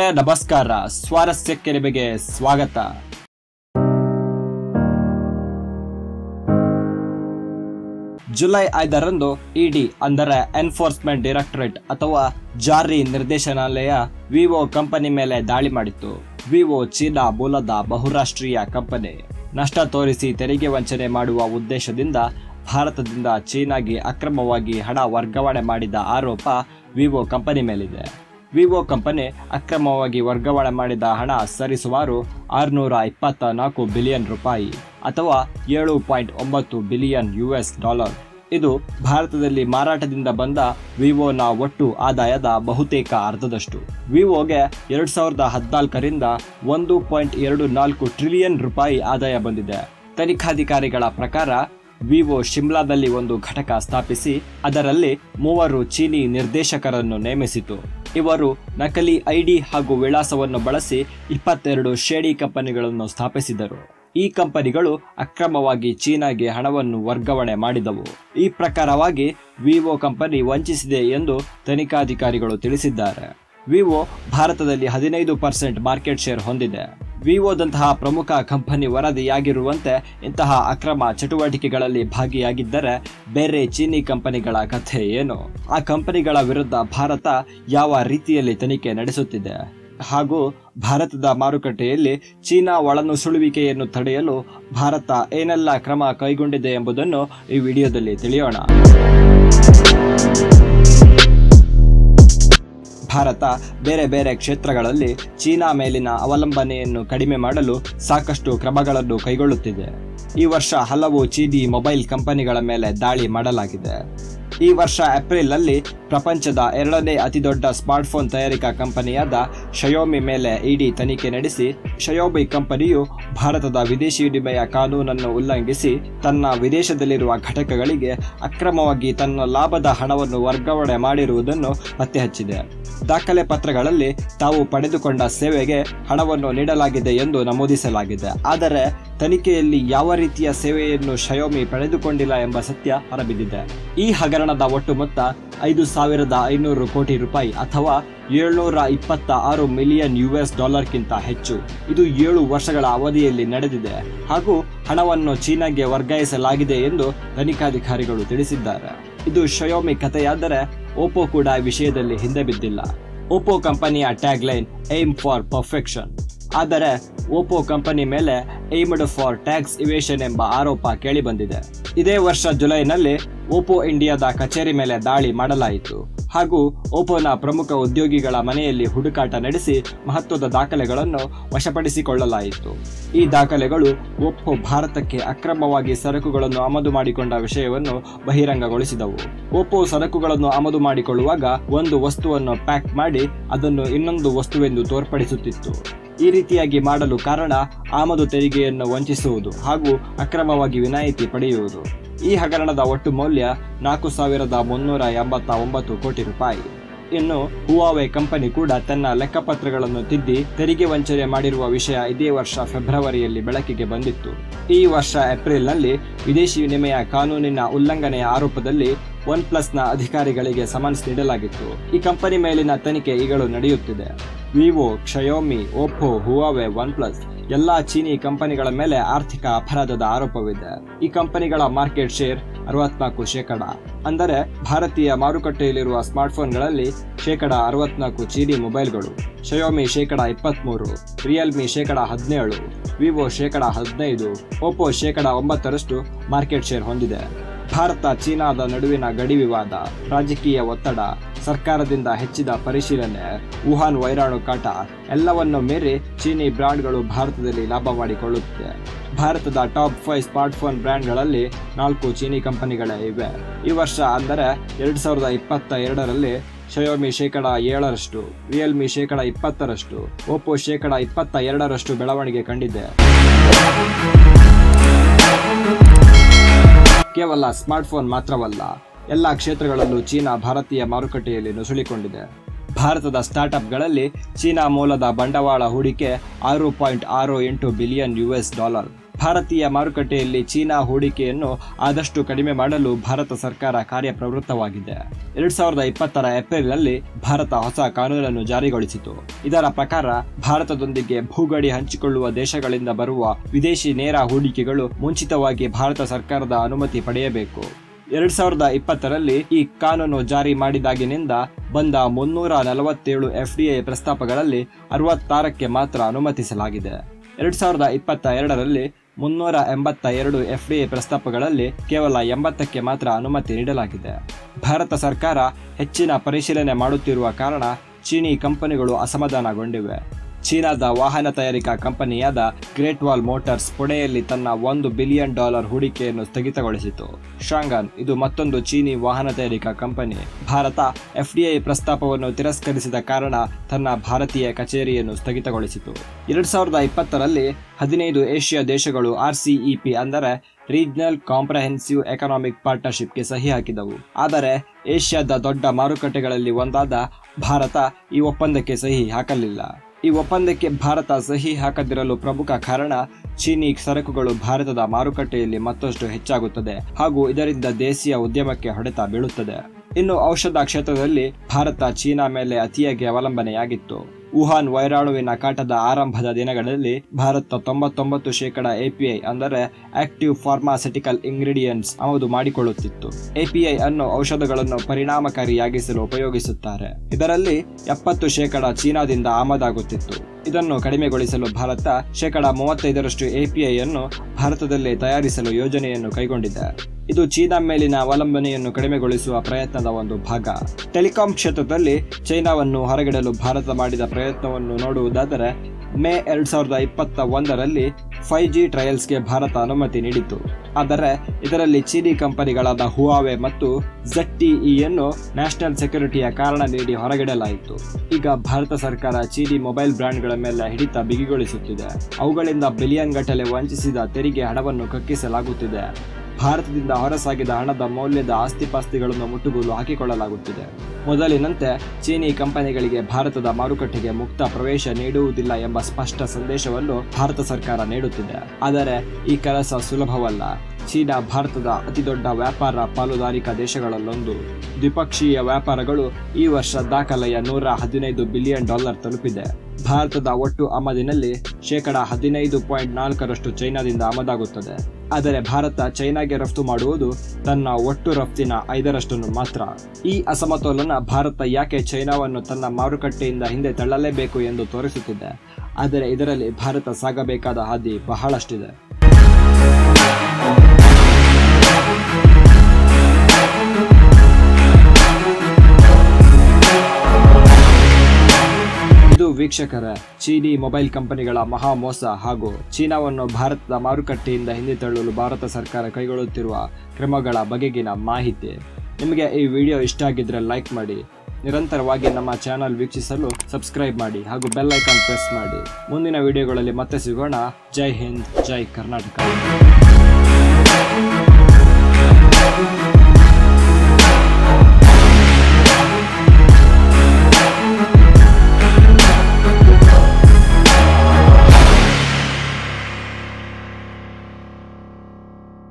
ವೀಕ್ಷಕರೇ ನಮಸ್ಕಾರ ಸ್ವಾರಸ್ಯಕ್ಕೆ ನಿಮಗೆ ಸ್ವಾಗತ ಜುಲೈ ಐದರಂದು ಇಡಿ ಅಂದರೆ ಎನ್ಫೋರ್ಸ್ಮೆಂಟ್ ಡೈರೆಕ್ಟರೇಟ್ ಅಥವಾ ಜಾರಿ ನಿರ್ದೇಶನಾಲಯ ವಿವೋ ಕಂಪನಿ ಮೇಲೆ ದಾಳಿ ಮಾಡಿತ್ತು ವಿವೋ ಚೀನಾ ಮೂಲದ ಬಹುರಾಷ್ಟ್ರೀಯ ಕಂಪನಿ ನಷ್ಟ ತೋರಿಸಿ ತೆರಿಗೆ ವಂಚನೆ ಮಾಡುವ ಉದ್ದೇಶದಿಂದ ಭಾರತದಿಂದ ಚೀನಾಗೆ ಅಕ್ರಮವಾಗಿ ಹಣ ವರ್ಗಾವಣೆ ಮಾಡಿದ ಆರೋಪ ವಿವೋ ಕಂಪನಿ ಮೇಲಿದೆ ವಿವೋ ಕಂಪನಿ ಅಕ್ರಮವಾಗಿ ವರ್ಗಾವಣೆ ಮಾಡಿದ ಹಣ ಸರಿಸುಮಾರು ಆರುನೂರ ಇಪ್ಪತ್ತ ನಾಲ್ಕು ಬಿಲಿಯನ್ ರೂಪಾಯಿ ಅಥವಾ ಏಳು ಪಾಯಿಂಟ್ ಒಂಬತ್ತು ಬಿಲಿಯನ್ ಯು ಎಸ್ ಡಾಲರ್ ಇದು ಭಾರತದಲ್ಲಿ ಮಾರಾಟದಿಂದ ಬಂದ ವಿವೋನ ಒಟ್ಟು ಆದಾಯದ ಬಹುತೇಕ ಅರ್ಧದಷ್ಟು ವಿವೋಗೆ ಎರಡ್ ಸಾವಿರದ ಹದಿನಾಲ್ಕರಿಂದ ಒಂದು ಪಾಯಿಂಟ್ ಎರಡು ನಾಲ್ಕು ಟ್ರಿಲಿಯನ್ ರೂಪಾಯಿ ಆದಾಯ ಬಂದಿದೆ ತನಿಖಾಧಿಕಾರಿಗಳ ಪ್ರಕಾರ ವಿವೋ ಶಿಮ್ಲಾದಲ್ಲಿ ಒಂದು ಘಟಕ ಸ್ಥಾಪಿಸಿ ಅದರಲ್ಲಿ ಮೂವರು ಚೀನಿ ನಿರ್ದೇಶಕರನ್ನು ನೇಮಿಸಿತು ಇವರು ನಕಲಿ ಐಡಿ ಹಾಗೂ ವಿಳಾಸವನ್ನು ಬಳಸಿ ಇಪ್ಪತ್ತೆರಡು ಶೇಡಿ ಕಂಪನಿಗಳನ್ನು ಸ್ಥಾಪಿಸಿದರು ಈ ಕಂಪನಿಗಳು ಅಕ್ರಮವಾಗಿ ಚೀನಾಗೆ ಹಣವನ್ನು ವರ್ಗಾವಣೆ ಮಾಡಿದವು ಈ ಪ್ರಕಾರವಾಗಿ ವಿವೋ ಕಂಪನಿ ವಂಚಿಸಿದೆ ಎಂದು ತನಿಖಾಧಿಕಾರಿಗಳು ತಿಳಿಸಿದ್ದಾರೆ ವಿವೋ ಭಾರತದಲ್ಲಿ ಹದಿನೈದು ಪರ್ಸೆಂಟ್ ಮಾರ್ಕೆಟ್ ಶೇರ್ ಹೊಂದಿದೆ ವಿವೋದಂತಹ ಪ್ರಮುಖ ಕಂಪನಿ ವರದಿಯಾಗಿರುವಂತೆ ಇಂತಹ ಅಕ್ರಮ ಚಟುವಟಿಕೆಗಳಲ್ಲಿ ಭಾಗಿಯಾಗಿದ್ದರೆ ಬೇರೆ ಚೀನಿ ಕಂಪನಿಗಳ ಕಥೆ ಏನು ಆ ಕಂಪನಿಗಳ ವಿರುದ್ಧ ಭಾರತ ಯಾವ ರೀತಿಯಲ್ಲಿ ತನಿಖೆ ನಡೆಸುತ್ತಿದೆ ಹಾಗೂ ಭಾರತದ ಮಾರುಕಟ್ಟೆಯಲ್ಲಿ ಚೀನಾ ಒಳನುಸುಳುವಿಕೆಯನ್ನು ತಡೆಯಲು ಭಾರತ ಏನೆಲ್ಲ ಕ್ರಮ ಕೈಗೊಂಡಿದೆ ಎಂಬುದನ್ನು ಈ ವಿಡಿಯೋದಲ್ಲಿ ತಿಳಿಯೋಣ ಭಾರತ ಬೇರೆ ಬೇರೆ ಕ್ಷೇತ್ರಗಳಲ್ಲಿ ಚೀನಾ ಮೇಲಿನ ಅವಲಂಬನೆಯನ್ನು ಕಡಿಮೆ ಮಾಡಲು ಸಾಕಷ್ಟು ಕ್ರಮಗಳನ್ನು ಕೈಗೊಳ್ಳುತ್ತಿದೆ ಈ ವರ್ಷ ಹಲವು ಚೀನಿ ಮೊಬೈಲ್ ಕಂಪನಿಗಳ ಮೇಲೆ ದಾಳಿ ಮಾಡಲಾಗಿದೆ ಈ ವರ್ಷ ಏಪ್ರಿಲ್ನಲ್ಲಿ ಪ್ರಪಂಚದ ಎರಡನೇ ಅತಿದೊಡ್ಡ ಸ್ಮಾರ್ಟ್ಫೋನ್ ತಯಾರಿಕಾ ಕಂಪನಿಯಾದ ಶಯೋಮಿ ಮೇಲೆ ಇಡಿ ತನಿಖೆ ನಡೆಸಿ ಶಯೋಮಿ ಕಂಪನಿಯು ಭಾರತದ ವಿದೇಶಿ ವಿನಿಮಯ ಕಾನೂನನ್ನು ಉಲ್ಲಂಘಿಸಿ ತನ್ನ ವಿದೇಶದಲ್ಲಿರುವ ಘಟಕಗಳಿಗೆ ಅಕ್ರಮವಾಗಿ ತನ್ನ ಲಾಭದ ಹಣವನ್ನು ವರ್ಗಾವಣೆ ಮಾಡಿರುವುದನ್ನು ಪತ್ತೆ ಹಚ್ಚಿದೆ ದಾಖಲೆ ಪತ್ರಗಳಲ್ಲಿ ತಾವು ಪಡೆದುಕೊಂಡ ಸೇವೆಗೆ ಹಣವನ್ನು ನೀಡಲಾಗಿದೆ ಎಂದು ನಮೂದಿಸಲಾಗಿದೆ ಆದರೆ ತನಿಖೆಯಲ್ಲಿ ಯಾವ ರೀತಿಯ ಸೇವೆಯನ್ನು ಶಯೋಮಿ ಪಡೆದುಕೊಂಡಿಲ್ಲ ಎಂಬ ಸತ್ಯ ಹೊರಬಿದ್ದಿದೆ ಈ ಹಗರಣದ ಒಟ್ಟು ಮೊತ್ತ ಐದು ಸಾವಿರದ ಐನೂರು ಕೋಟಿ ರೂಪಾಯಿ ಅಥವಾ ಏಳ್ನೂರ ಇಪ್ಪತ್ತ ಆರು ಮಿಲಿಯನ್ ಯು ಎಸ್ ಡಾಲರ್ಗಿಂತ ಹೆಚ್ಚು ಇದು ಏಳು ವರ್ಷಗಳ ಅವಧಿಯಲ್ಲಿ ನಡೆದಿದೆ ಹಾಗೂ ಹಣವನ್ನು ಚೀನಾಗೆ ವರ್ಗಾಯಿಸಲಾಗಿದೆ ಎಂದು ತನಿಖಾಧಿಕಾರಿಗಳು ತಿಳಿಸಿದ್ದಾರೆ ಇದು ಶಯೋಮಿ ಕಥೆಯಾದರೆ ಓಪೋ ಕೂಡ ಈ ವಿಷಯದಲ್ಲಿ ಹಿಂದೆ ಬಿದ್ದಿಲ್ಲ ಓಪೋ ಕಂಪನಿಯ tag line aim for perfection ಆದರೆ ಓಪೋ ಕಂಪನಿ ಮೇಲೆ ಏಮ್ಡ್ ಫಾರ್ ಟ್ಯಾಕ್ಸ್ ಇವೇಷನ್ ಎಂಬ ಆರೋಪ ಕೇಳಿಬಂದಿದೆ ಇದೇ ವರ್ಷ ಜುಲೈನಲ್ಲಿ ಓಪೋ ಇಂಡಿಯಾದ ಕಚೇರಿ ಮೇಲೆ ದಾಳಿ ಮಾಡಲಾಯಿತು ಹಾಗೂ ಓಪೋನ ಪ್ರಮುಖ ಉದ್ಯೋಗಿಗಳ ಮನೆಯಲ್ಲಿ ಹುಡುಕಾಟ ನಡೆಸಿ ಮಹತ್ವದ ದಾಖಲೆಗಳನ್ನು ವಶಪಡಿಸಿಕೊಳ್ಳಲಾಯಿತು ಈ ದಾಖಲೆಗಳು ಓಪೋ ಭಾರತಕ್ಕೆ ಅಕ್ರಮವಾಗಿ ಸರಕುಗಳನ್ನು ಆಮದು ಮಾಡಿಕೊಂಡ ವಿಷಯವನ್ನು ಬಹಿರಂಗಗೊಳಿಸಿದವು ಓಪೋ ಸರಕುಗಳನ್ನು ಆಮದು ಮಾಡಿಕೊಳ್ಳುವಾಗ ಒಂದು ವಸ್ತುವನ್ನು ಪ್ಯಾಕ್ ಮಾಡಿ ಅದನ್ನು ಇನ್ನೊಂದು ವಸ್ತುವೆಂದು ತೋರ್ಪಡಿಸುತ್ತಿತ್ತು ಈ ರೀತಿಯಾಗಿ ಮಾಡಲು ಕಾರಣ ಆಮದು ತೆರಿಗೆಯನ್ನು ವಂಚಿಸುವುದು ಹಾಗೂ ಅಕ್ರಮವಾಗಿ ವಿನಾಯಿತಿ ಪಡೆಯುವುದು ಈ ಹಗರಣದ ಒಟ್ಟು ಮೌಲ್ಯ ನಾಲ್ಕು ಸಾವಿರದ ಮುನ್ನೂರ ಎಂಬತ್ತ ಒಂಬತ್ತು ಕೋಟಿ ರೂಪಾಯಿ ಇನ್ನು ಹುವಾವೆ ಕಂಪನಿ ಕೂಡ ತನ್ನ ಲೆಕ್ಕಪತ್ರಗಳನ್ನು ತಿದ್ದಿ ತೆರಿಗೆ ವಂಚನೆ ಮಾಡಿರುವ ವಿಷಯ ಇದೇ ವರ್ಷ ಫೆಬ್ರವರಿಯಲ್ಲಿ ಬೆಳಕಿಗೆ ಬಂದಿತ್ತು ಈ ವರ್ಷ ಏಪ್ರಿಲ್ನಲ್ಲಿ ವಿದೇಶಿ ವಿನಿಮಯ ಕಾನೂನಿನ ಉಲ್ಲಂಘನೆಯ ಆರೋಪದಲ್ಲಿ ಒನ್ ಪ್ಲಸ್ನ ಅಧಿಕಾರಿಗಳಿಗೆ ಸಮನ್ಸ್ ನೀಡಲಾಗಿತ್ತು ಈ ಕಂಪನಿ ಮೇಲಿನ ತನಿಖೆ ಈಗಲೂ ನಡೆಯುತ್ತಿದೆ Vivo Xiaomi Oppo Huawei OnePlus ಎಲ್ಲಾ ಚೀನಿ ಕಂಪನಿಗಳ ಮೇಲೆ ಆರ್ಥಿಕ ಅಪರಾಧದ ಆರೋಪವಿದೆ ಈ ಕಂಪನಿಗಳ ಮಾರ್ಕೆಟ್ ಶೇರ್ ಅರವತ್ನಾಲ್ಕು ಶೇಕಡ ಅಂದರೆ ಭಾರತೀಯ ಮಾರುಕಟ್ಟೆಯಲ್ಲಿರುವ ಸ್ಮಾರ್ಟ್ಫೋನ್ಗಳಲ್ಲಿ ಶೇಕಡ ಅರವತ್ನಾಲ್ಕು ಚೀನಿ ಮೊಬೈಲ್ಗಳು ಶಯೋಮಿ ಶೇಕಡ ಇಪ್ಪತ್ತ್ಮೂರು ರಿಯಲ್ಮಿ ಶೇಕಡ ಹದಿನೇಳು ವಿವೋ ಶೇಕಡ ಹದಿನೈದು ಓಪೋ ಶೇಕಡ ಒಂಬತ್ತರಷ್ಟು ಮಾರ್ಕೆಟ್ ಶೇರ್ ಹೊಂದಿದೆ ಭಾರತ ಚೀನಾದ ನಡುವಿನ ಗಡಿ ವಿವಾದ ರಾಜಕೀಯ ಒತ್ತಡ ಸರ್ಕಾರದಿಂದ ಹೆಚ್ಚಿದ ಪರಿಶೀಲನೆ ವುಹಾನ್ ವೈರಾಣು ಕಾಟ ಎಲ್ಲವನ್ನು ಮೀರಿ ಚೀನಿ ಬ್ರ್ಯಾಂಡ್ಗಳು ಭಾರತದಲ್ಲಿ ಲಾಭ ಮಾಡಿಕೊಳ್ಳುತ್ತಿದೆ ಭಾರತದ ಟಾಪ್ ಫೈವ್ ಸ್ಮಾರ್ಟ್ಫೋನ್ ಬ್ರ್ಯಾಂಡ್ಗಳಲ್ಲಿ ನಾಲ್ಕು ಚೀನಿ ಕಂಪನಿಗಳೇ ಇವೆ ಈ ವರ್ಷ ಅಂದರೆ ಎರಡು ಸಾವಿರದ ಇಪ್ಪತ್ತ ಎರಡರಲ್ಲಿ ಶಯೋಮಿ ಶೇಕಡ ಏಳರಷ್ಟು ರಿಯಲ್ಮಿ ಶೇಕಡ ಇಪ್ಪತ್ತರಷ್ಟು ಓಪೋ ಶೇಕಡ ಇಪ್ಪತ್ತ ಎರಡರಷ್ಟು ಬೆಳವಣಿಗೆ ಕಂಡಿದೆ ಕೇವಲ ಸ್ಮಾರ್ಟ್ಫೋನ್ ಮಾತ್ರವಲ್ಲ ಎಲ್ಲ ಕ್ಷೇತ್ರಗಳಲ್ಲೂ ಚೀನಾ ಭಾರತೀಯ ಮಾರುಕಟ್ಟೆಯಲ್ಲಿ ನುಸುಳಿಕೊಂಡಿದೆ ಭಾರತದ ಸ್ಟಾರ್ಟ್ಅಪ್ಗಳಲ್ಲಿ ಚೀನಾ ಮೂಲದ ಬಂಡವಾಳ ಹೂಡಿಕೆ ಆರು ಪಾಯಿಂಟ್ ಆರು ಎಂಟು ಬಿಲಿಯನ್ ಯು ಎಸ್ ಡಾಲರ್ ಭಾರತೀಯ ಮಾರುಕಟ್ಟೆಯಲ್ಲಿ ಚೀನಾ ಹೂಡಿಕೆಯನ್ನು ಆದಷ್ಟು ಕಡಿಮೆ ಮಾಡಲು ಭಾರತ ಸರ್ಕಾರ ಕಾರ್ಯಪ್ರವೃತ್ತವಾಗಿದೆ ಎರಡ್ ಸಾವಿರದ ಇಪ್ಪತ್ತರ ಏಪ್ರಿಲ್ನಲ್ಲಿ ಭಾರತ ಹೊಸ ಕಾನೂನನ್ನು ಜಾರಿಗೊಳಿಸಿತು ಇದರ ಪ್ರಕಾರ ಭಾರತದೊಂದಿಗೆ ಭೂಗಡಿ ಹಂಚಿಕೊಳ್ಳುವ ದೇಶಗಳಿಂದ ಬರುವ ವಿದೇಶಿ ನೇರ ಹೂಡಿಕೆಗಳು ಮುಂಚಿತವಾಗಿ ಭಾರತ ಸರ್ಕಾರದ ಅನುಮತಿ ಪಡೆಯಬೇಕು ಎರಡ್ ಸಾವಿರದ ಇಪ್ಪತ್ತರಲ್ಲಿ ಈ ಕಾನೂನು ಜಾರಿ ಮಾಡಿದಾಗಿನಿಂದ ಬಂದ ಮುನ್ನೂರ ನಲವತ್ತೇಳು ಎಫ್ಡಿಎ ಪ್ರಸ್ತಾಪಗಳಲ್ಲಿ ಅರವತ್ತಾರಕ್ಕೆ ಮಾತ್ರ ಅನುಮತಿಸಲಾಗಿದೆ ಎರಡ್ ಸಾವಿರದ ಇಪ್ಪತ್ತ ಎರಡರಲ್ಲಿ ಮುನ್ನೂರ ಎಂಬತ್ತ ಎರಡು ಎಫ್ಡಿಎ ಪ್ರಸ್ತಾಪಗಳಲ್ಲಿ ಕೇವಲ ಎಂಬತ್ತಕ್ಕೆ ಮಾತ್ರ ಅನುಮತಿ ನೀಡಲಾಗಿದೆ ಭಾರತ ಸರ್ಕಾರ ಹೆಚ್ಚಿನ ಪರಿಶೀಲನೆ ಮಾಡುತ್ತಿರುವ ಕಾರಣ ಚೀನಿ ಕಂಪನಿಗಳು ಅಸಮಾಧಾನಗೊಂಡಿವೆ ಚೀನಾದ ವಾಹನ ತಯಾರಿಕಾ ಕಂಪನಿಯಾದ ಗ್ರೇಟ್ ವಾಲ್ ಮೋಟಾರ್ಸ್ ಪುಣೆಯಲ್ಲಿ ತನ್ನ ಒಂದು ಬಿಲಿಯನ್ ಡಾಲರ್ ಹೂಡಿಕೆಯನ್ನು ಸ್ಥಗಿತಗೊಳಿಸಿತು ಶಾಂಗಾನ್ ಇದು ಮತ್ತೊಂದು ಚೀನಿ ವಾಹನ ತಯಾರಿಕಾ ಕಂಪನಿ ಭಾರತ ಎಫ್ಡಿಐ ಪ್ರಸ್ತಾಪವನ್ನು ತಿರಸ್ಕರಿಸಿದ ಕಾರಣ ತನ್ನ ಭಾರತೀಯ ಕಚೇರಿಯನ್ನು ಸ್ಥಗಿತಗೊಳಿಸಿತು ಎರಡ್ ಸಾವಿರದ ಇಪ್ಪತ್ತರಲ್ಲಿ ಹದಿನೈದು ಏಷ್ಯಾ ದೇಶಗಳು ಆರ್ಸಿಇಪಿ ಅಂದರೆ ರೀಜನಲ್ ಕಾಂಪ್ರಹೆನ್ಸಿವ್ ಎಕನಾಮಿಕ್ ಪಾರ್ಟ್ನರ್ಶಿಪ್ಗೆ ಸಹಿ ಹಾಕಿದವು ಆದರೆ ಏಷ್ಯಾದ ದೊಡ್ಡ ಮಾರುಕಟ್ಟೆಗಳಲ್ಲಿ ಒಂದಾದ ಭಾರತ ಈ ಒಪ್ಪಂದಕ್ಕೆ ಸಹಿ ಹಾಕಲಿಲ್ಲ ಈ ಒಪ್ಪಂದಕ್ಕೆ ಭಾರತ ಸಹಿ ಹಾಕದಿರಲು ಪ್ರಮುಖ ಕಾರಣ ಚೀನಿ ಸರಕುಗಳು ಭಾರತದ ಮಾರುಕಟ್ಟೆಯಲ್ಲಿ ಮತ್ತಷ್ಟು ಹೆಚ್ಚಾಗುತ್ತದೆ ಹಾಗೂ ಇದರಿಂದ ದೇಶೀಯ ಉದ್ಯಮಕ್ಕೆ ಹೊಡೆತ ಬೀಳುತ್ತದೆ ಇನ್ನು ಔಷಧ ಕ್ಷೇತ್ರದಲ್ಲಿ ಭಾರತ ಚೀನಾ ಮೇಲೆ ಅತಿಯಾಗಿ ಅವಲಂಬನೆಯಾಗಿತ್ತು ವುಹಾನ್ ವೈರಾಣುವಿನ ಕಾಟದ ಆರಂಭದ ದಿನಗಳಲ್ಲಿ ಭಾರತ ತೊಂಬತ್ತೊಂಬತ್ತು ಶೇಕಡ ಎಪಿಐ ಅಂದರೆ ಆಕ್ಟಿವ್ ಫಾರ್ಮಾಸಿಟಿಕಲ್ ಇಂಗ್ರೀಡಿಯೆಂಟ್ಸ್ ಆಮದು ಮಾಡಿಕೊಳ್ಳುತ್ತಿತ್ತು ಎಪಿಐ ಅನ್ನು ಔಷಧಗಳನ್ನು ಪರಿಣಾಮಕಾರಿಯಾಗಿಸಲು ಉಪಯೋಗಿಸುತ್ತಾರೆ ಇದರಲ್ಲಿ ಎಪ್ಪತ್ತು ಶೇಕಡ ಚೀನಾದಿಂದ ಆಮದಾಗುತ್ತಿತ್ತು ಇದನ್ನು ಕಡಿಮೆಗೊಳಿಸಲು ಭಾರತ ಶೇಕಡ ಮೂವತ್ತೈದರಷ್ಟು ಎಪಿಐ ಅನ್ನು ಭಾರತದಲ್ಲೇ ತಯಾರಿಸಲು ಯೋಜನೆಯನ್ನು ಕೈಗೊಂಡಿದೆ ಇದು ಚೀನಾ ಮೇಲಿನ ಅವಲಂಬನೆಯನ್ನು ಕಡಿಮೆಗೊಳಿಸುವ ಪ್ರಯತ್ನದ ಒಂದು ಭಾಗ ಟೆಲಿಕಾಂ ಕ್ಷೇತ್ರದಲ್ಲಿ ಚೈನಾವನ್ನು ಹೊರಗಿಡಲು ಭಾರತ ಮಾಡಿದ ಪ್ರಯತ್ನವನ್ನು ನೋಡುವುದಾದರೆ ಮೇ ಎರಡ್ ಸಾವಿರದ ಇಪ್ಪತ್ತ ಒಂದರಲ್ಲಿ ಫೈವ್ ಜಿ ಟ್ರಯಲ್ಸ್ಗೆ ಭಾರತ ಅನುಮತಿ ನೀಡಿತು ಆದರೆ ಇದರಲ್ಲಿ ಚೀನಿ ಕಂಪನಿಗಳಾದ ಹುವಾವೆ ಮತ್ತು ಯನ್ನು ನ್ಯಾಷನಲ್ ಸೆಕ್ಯೂರಿಟಿಯ ಕಾರಣ ನೀಡಿ ಹೊರಗಿಡಲಾಯಿತು ಈಗ ಭಾರತ ಸರ್ಕಾರ ಚೀನಿ ಮೊಬೈಲ್ ಬ್ರ್ಯಾಂಡ್ಗಳ ಮೇಲೆ ಹಿಡಿತ ಬಿಗಿಗೊಳಿಸುತ್ತಿದೆ ಅವುಗಳಿಂದ ಬಿಲಿಯನ್ ಗಟ್ಟಲೆ ವಂಚಿಸಿದ ತೆರಿಗೆ ಹಣವನ್ನು ಕಕ್ಕಿಸಲಾಗುತ್ತಿದೆ ಭಾರತದಿಂದ ಹೊರಸಾಗಿದ ಹಣದ ಮೌಲ್ಯದ ಆಸ್ತಿಪಾಸ್ತಿಗಳನ್ನು ಮುಟ್ಟುಗೋಲು ಹಾಕಿಕೊಳ್ಳಲಾಗುತ್ತಿದೆ ಮೊದಲಿನಂತೆ ಚೀನಿ ಕಂಪನಿಗಳಿಗೆ ಭಾರತದ ಮಾರುಕಟ್ಟೆಗೆ ಮುಕ್ತ ಪ್ರವೇಶ ನೀಡುವುದಿಲ್ಲ ಎಂಬ ಸ್ಪಷ್ಟ ಸಂದೇಶವನ್ನು ಭಾರತ ಸರ್ಕಾರ ನೀಡುತ್ತಿದೆ ಆದರೆ ಈ ಕೆಲಸ ಸುಲಭವಲ್ಲ ಚೀನಾ ಭಾರತದ ಅತಿದೊಡ್ಡ ವ್ಯಾಪಾರ ಪಾಲುದಾರಿಕಾ ದೇಶಗಳಲ್ಲೊಂದು ದ್ವಿಪಕ್ಷೀಯ ವ್ಯಾಪಾರಗಳು ಈ ವರ್ಷ ದಾಖಲೆಯ ನೂರ ಹದಿನೈದು ಬಿಲಿಯನ್ ಡಾಲರ್ ತಲುಪಿದೆ ಭಾರತದ ಒಟ್ಟು ಆಮದಿನಲ್ಲಿ ಶೇಕಡ ಹದಿನೈದು ಪಾಯಿಂಟ್ ನಾಲ್ಕರಷ್ಟು ಚೈನಾದಿಂದ ಆಮದಾಗುತ್ತದೆ ಆದರೆ ಭಾರತ ಚೈನಾಗೆ ರಫ್ತು ಮಾಡುವುದು ತನ್ನ ಒಟ್ಟು ರಫ್ತಿನ ಐದರಷ್ಟನ್ನು ಮಾತ್ರ ಈ ಅಸಮತೋಲನ ಭಾರತ ಯಾಕೆ ಚೈನಾವನ್ನು ತನ್ನ ಮಾರುಕಟ್ಟೆಯಿಂದ ಹಿಂದೆ ತಳ್ಳಲೇಬೇಕು ಎಂದು ತೋರಿಸುತ್ತಿದೆ ಆದರೆ ಇದರಲ್ಲಿ ಭಾರತ ಸಾಗಬೇಕಾದ ಹಾದಿ ಬಹಳಷ್ಟಿದೆ ಇದು ವೀಕ್ಷಕರ ಚೀನಿ ಮೊಬೈಲ್ ಕಂಪನಿಗಳ ಮಹಾ ಮೋಸ ಹಾಗೂ ಚೀನಾವನ್ನು ಭಾರತದ ಮಾರುಕಟ್ಟೆಯಿಂದ ಹಿಂದೆ ತಳ್ಳಲು ಭಾರತ ಸರ್ಕಾರ ಕೈಗೊಳ್ಳುತ್ತಿರುವ ಕ್ರಮಗಳ ಬಗೆಗಿನ ಮಾಹಿತಿ ನಿಮಗೆ ಈ ವಿಡಿಯೋ ಇಷ್ಟ ಆಗಿದ್ರೆ ಲೈಕ್ ಮಾಡಿ ನಿರಂತರವಾಗಿ ನಮ್ಮ ಚಾನಲ್ ವೀಕ್ಷಿಸಲು ಸಬ್ಸ್ಕ್ರೈಬ್ ಮಾಡಿ ಹಾಗೂ ಬೆಲ್ ಐಕಾನ್ ಪ್ರೆಸ್ ಮಾಡಿ ಮುಂದಿನ ವಿಡಿಯೋಗಳಲ್ಲಿ ಮತ್ತೆ ಸಿಗೋಣ ಜೈ ಹಿಂದ್ ಜೈ ಕರ್ನಾಟಕ